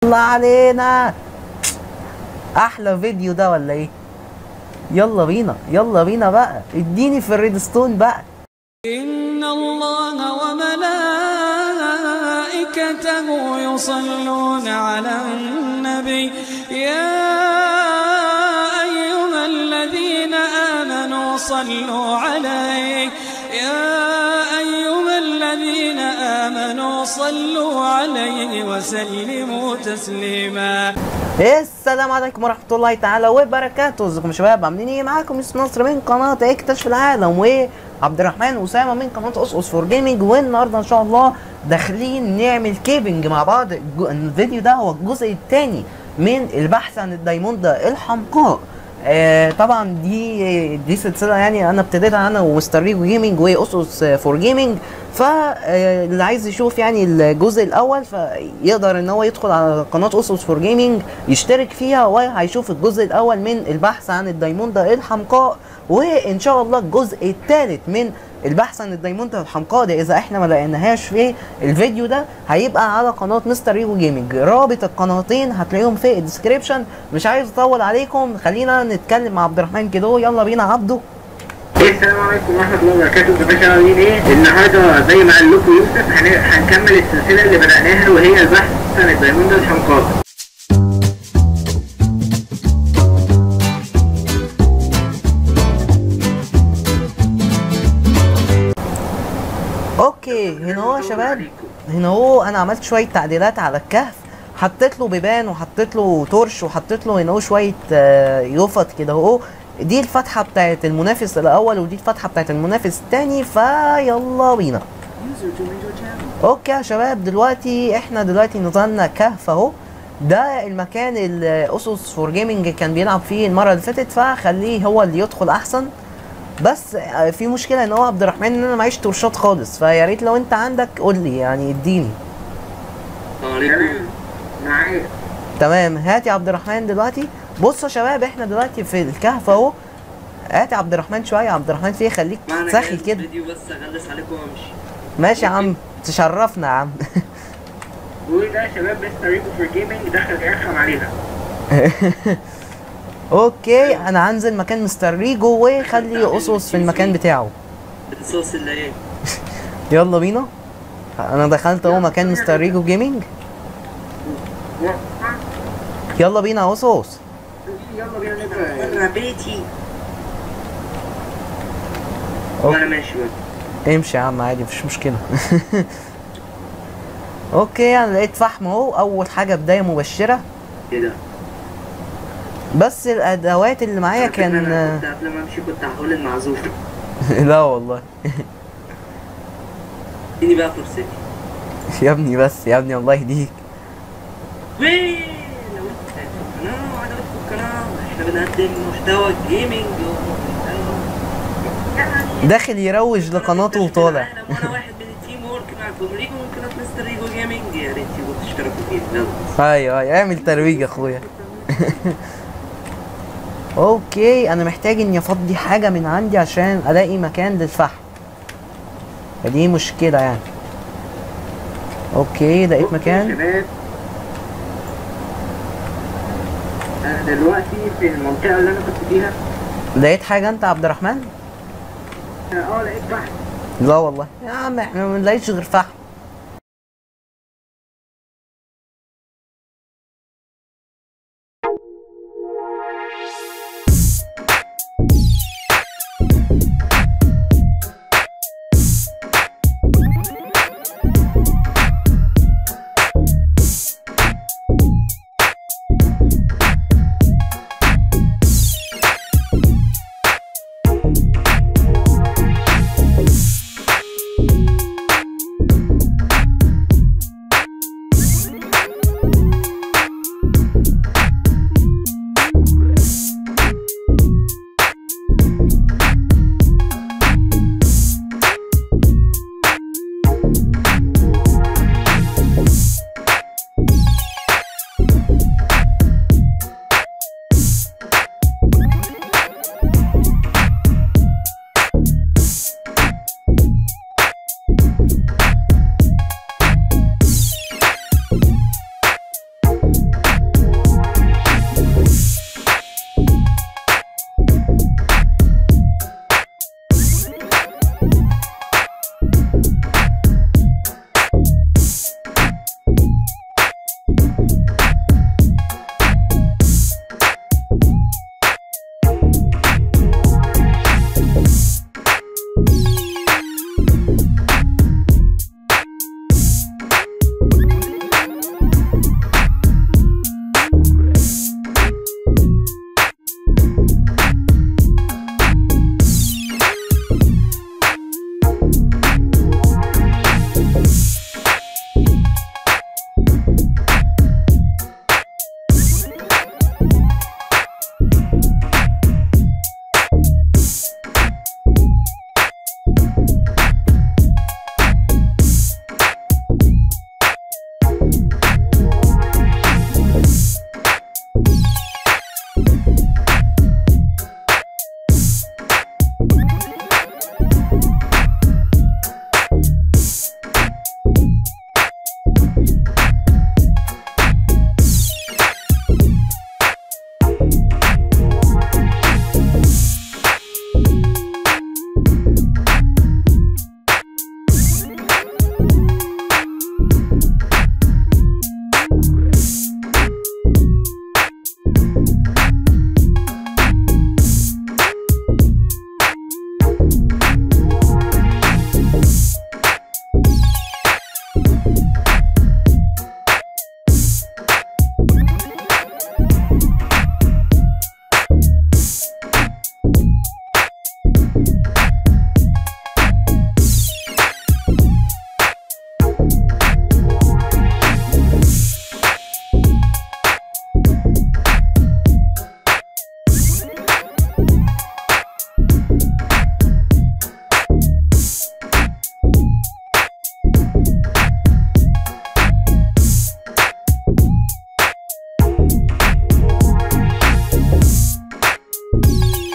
الله علينا احلى فيديو ده ولا ايه يلا بينا يلا بينا بقى اديني في الريدستون بقى إن الله وملائكته يصلون على النبي يا أيها الذين آمنوا صلوا عليه يا أيها الذين آمنوا صلوا عليه وسلموا تسليما السلام عليكم ورحمة الله تعالى وبركاته ازيكم يا شباب عاملين ايه معاكم يوسف نصر من قناة اكتشف العالم وعبد الرحمن اسامة من قناة اسقس فور جيمنج والنهارده ان شاء الله داخلين نعمل كيبنج مع بعض الج- الفيديو ده هو الجزء الثاني من البحث عن الدايموند الحمقاء آه طبعا دي دي سلسله يعني انا ابتديتها انا ومستر ريجو جيمنج واسس فور جيمنج فاللي عايز يشوف يعني الجزء الاول فيقدر ان هو يدخل على قناه اسس فور جيمنج يشترك فيها وهيشوف الجزء الاول من البحث عن الدايموندا الحمقاء وان شاء الله الجزء الثالث من البحث عن الدايموندا الحمقاء ده اذا احنا ما لقيناهاش في الفيديو ده هيبقى على قناه مستر ريجو جيمنج رابط القناتين هتلاقيهم في الديسكريبشن مش عايز اطول عليكم خلينا نتكلم مع عبد الرحمن كده يلا بينا عبده السلام عليكم ورحمة الله وبركاته ازيكم يا شباب عاملين ايه؟ النهارده زي ما قال لكم يوسف هن- هنكمل السلسلة اللي بدأناها وهي البحث عن الدايموند الحمقاء. اوكي هنا هو يا شباب هنا هو انا عملت شويه تعديلات على الكهف حطيت له بيبان وحطيت له تورش وحطيت له هنا هو شويه آه، يفط كده اهو دي الفتحه بتاعت المنافس الاول ودي الفتحه بتاعت المنافس الثاني فيلا بينا اوكي يا شباب دلوقتي احنا دلوقتي نزلنا كهف اهو ده المكان اللي اسس فور جيمنج كان بيلعب فيه المره اللي فاتت فخليه هو اللي يدخل احسن بس آه، في مشكله ان هو عبد الرحمن ان انا معيش تورشات خالص فيا ريت لو انت عندك قول لي يعني اديني تمام معايا تمام هات يا عبد الرحمن دلوقتي بص يا شباب احنا دلوقتي في الكهف اهو هات يا عبد الرحمن شويه عبد الرحمن فيه خليك معنى سخي جايب كده فيديو بس اغلس عليكم وامشي ماشي يا عم تشرفنا يا عم وده يا شباب مستر ريكو فور جيمنج دخل يرخم عليها. اوكي انا هنزل مكان مستر ريجو وخلي اسس في المكان بتاعه بتصوص الليالي يلا بينا انا دخلت اهو مكان مستر ريجو جيمنج يلا بينا يا اسس يلا بينا نبدأ. بره بيتي أوكي. وانا ماشي بقى امشي يا عم عادي مفيش مشكلة اوكي انا لقيت فحم اهو اول حاجة بداية مبشرة ايه ده بس الادوات اللي معايا على فكرة كان أنا كنت قبل ما امشي كنت هقول المعزوف لا والله اديني بقى فرصتي يا ابني بس يا ابني الله يهديك ويه لو انت القناة وعجبتكم القناة احنا بنقدم محتوى جيمنج داخل يروج لقناته وطالع وانا واحد من التيم وورك معكم ريجو من قناة مستر ريجو جيمنج يا ريت تيجوا تشتركوا فيها يلا ايوه ايوه اعمل ترويج يا اخويا اوكي انا محتاج اني افضي حاجة من عندي عشان الاقي مكان للفحم فدي مشكلة يعني اوكي لقيت بصوا يا مكان شباب انا دلوقتي في المنطقة اللي انا كنت فيها لقيت حاجة انت يا عبد الرحمن اه لقيت بحث. لا والله يا عم احنا ما بنلاقيش غير فحم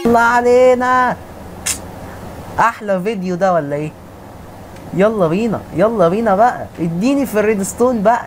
الله علينا احلى فيديو ده ولا ايه يلا بينا يلا بينا بقى اديني في الريدستون بقى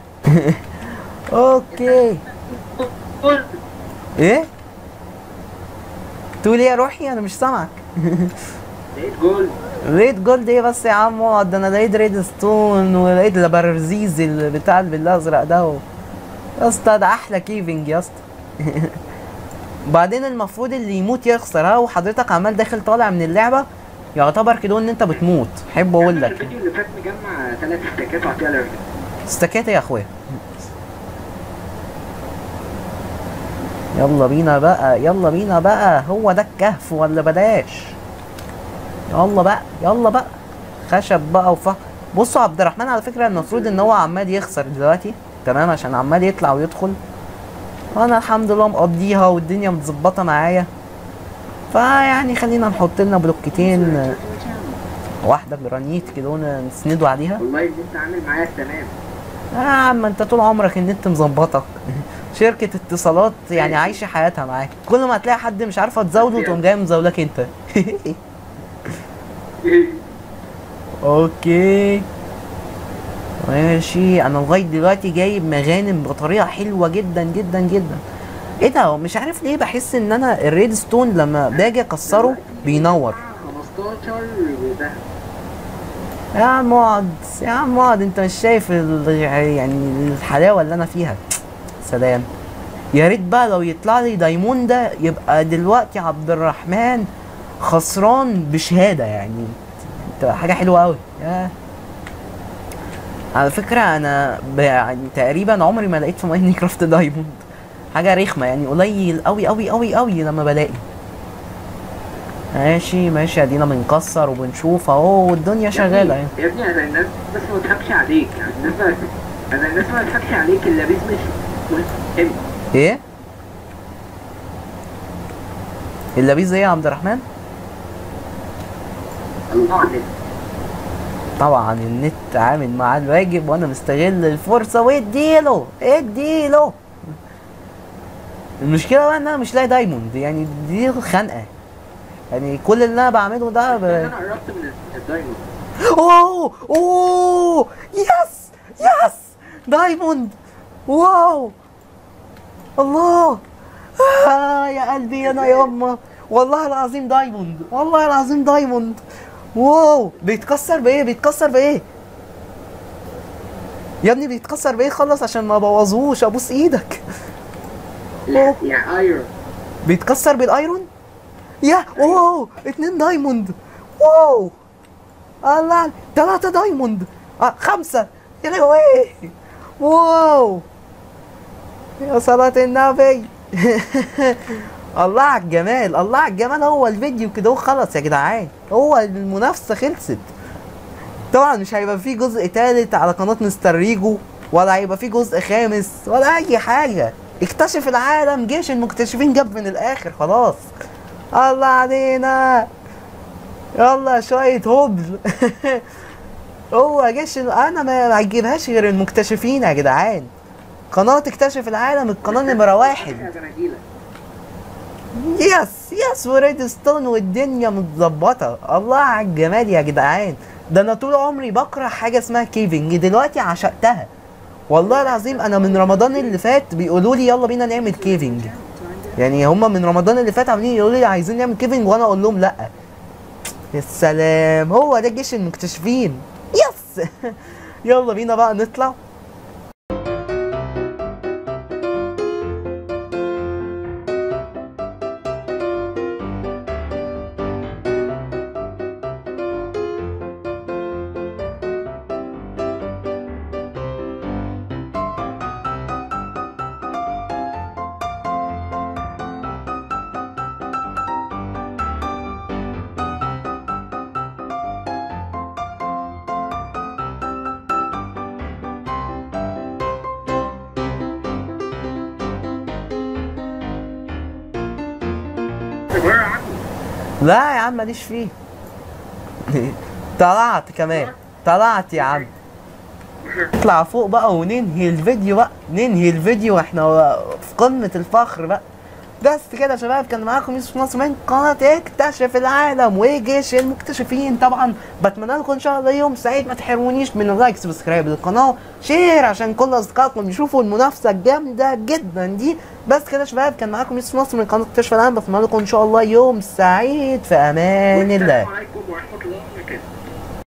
اوكي قول ايه تقول ايه يا روحي انا مش سامعك لقيت جول لقيت جولد ايه بس يا عم اقعد ده انا لقيت ريد ستون ولقيت البرزيز اللي بتاع الازرق ده و... يا اسطى ده احلى كيفنج يا اسطى بعدين المفروض اللي يموت يخسر ها وحضرتك عمال داخل طالع من اللعبه يعتبر كده ان انت بتموت احب اقول لك الفيديو اللي فات مجمع ثلاث استكات وعطيها للراجل استكات يا اخويا يلا بينا بقى يلا بينا بقى هو ده الكهف ولا بلاش يلا بقى يلا بقى خشب بقى وف بصوا عبد الرحمن على فكره المفروض ان هو عمال يخسر دلوقتي تمام عشان عمال يطلع ويدخل وانا الحمد لله مقضيها والدنيا متظبطه معايا فيعني خلينا نحط لنا بلوكتين واحده جرانيت كده نسندوا عليها والله اللي انت عامل معايا تمام آه يا عم انت طول عمرك النت مظبطك شركة اتصالات يعني عايشة حياتها معاك كل ما تلاقي حد مش عارفة تزاوله تقوم جاي مزاولك انت اوكي ماشي انا لغاية دلوقتي جايب مغانم بطريقة حلوة جدا جدا جدا ايه ده مش عارف ليه بحس ان انا الريد ستون لما باجي اكسره بينور 15 ده يا عم اقعد يا عم اقعد انت مش شايف ال- يعني الحلاوه اللي انا فيها سلام يا ريت بقى لو يطلع لي دايمون ده يبقى دلوقتي عبد الرحمن خسران بشهاده يعني تبقى حاجه حلوه قوي يا على فكره انا ب- يعني تقريبا عمري ما لقيت في ماين كرافت دايموند حاجه رخمه يعني قليل قوي قوي قوي قوي لما بلاقي ماشي ماشي ادينا بنكسر وبنشوف اهو والدنيا شغاله يعني يا ابني انا الناس بس ما تضحكش عليك يعني الناس بقى انا الناس ما تضحكش عليك اللبيس مش مهم ايه اللبيز ايه يا عبد الرحمن الله عليك طبعا النت عامل معاه الواجب وانا مستغل الفرصه واديله اديله المشكله بقى ان انا مش لاقي دايموند يعني دي خنقه يعني كل اللي انا بعمله ده ب... انا قربت من الدايموند اوه اوه يس يس دايموند واو الله آه يا قلبي انا ياما والله العظيم دايموند والله العظيم دايموند واو بيتكسر بايه بيتكسر بايه يا ابني بيتكسر بايه خلص عشان ما بوظهوش ابوس ايدك لا يا ايرون بيتكسر بالايرون يا واو اتنين دايموند واو الله تلاتة دايموند آه خمسة يا لهوي واو يا صلاة النبي الله على الجمال الله على الجمال هو الفيديو كده هو خلص يا جدعان هو المنافسة خلصت طبعا مش هيبقى فيه جزء تالت على قناة مستر ريجو ولا هيبقى فيه جزء خامس ولا أي حاجة اكتشف العالم جيش المكتشفين جاب من الآخر خلاص الله علينا يلا شوية هبل هو جيش ال- أنا ما ما هجيبهاش غير المكتشفين يا جدعان قناة تكتشف العالم القناة نمرة واحد يا جناجيلة يس يس وريد ستون والدنيا متظبطه الله على الجمال يا جدعان ده انا طول عمري بكره حاجه اسمها كيفنج دلوقتي عشقتها والله العظيم انا من رمضان اللي فات بيقولوا لي يلا بينا نعمل كيفنج يعني هما من رمضان اللي فات عاملين يقولوا لي عايزين نعمل كيفنج وانا اقول لهم لا يا سلام هو ده جيش المكتشفين يس يلا بينا بقى نطلع عبارة عني لا يا عم ماليش فيه طلعت كمان طلعت يا عم اطلع فوق بقى وننهي الفيديو بقى ننهي الفيديو واحنا في قمة الفخر بقى بس كده يا شباب كان معاكم يوسف نصر من قناة اكتشف العالم وجيش المكتشفين طبعا بتمنى لكم ان شاء الله يوم سعيد ما تحرمونيش من اللايك سبسكرايب للقناة شير عشان كل اصدقائكم يشوفوا المنافسة الجامدة جدا دي بس كده يا شباب كان معاكم يوسف نصر من قناة اكتشف العالم بتمنى لكم ان شاء الله يوم سعيد في امان الله والسلام عليكم ورحمه الله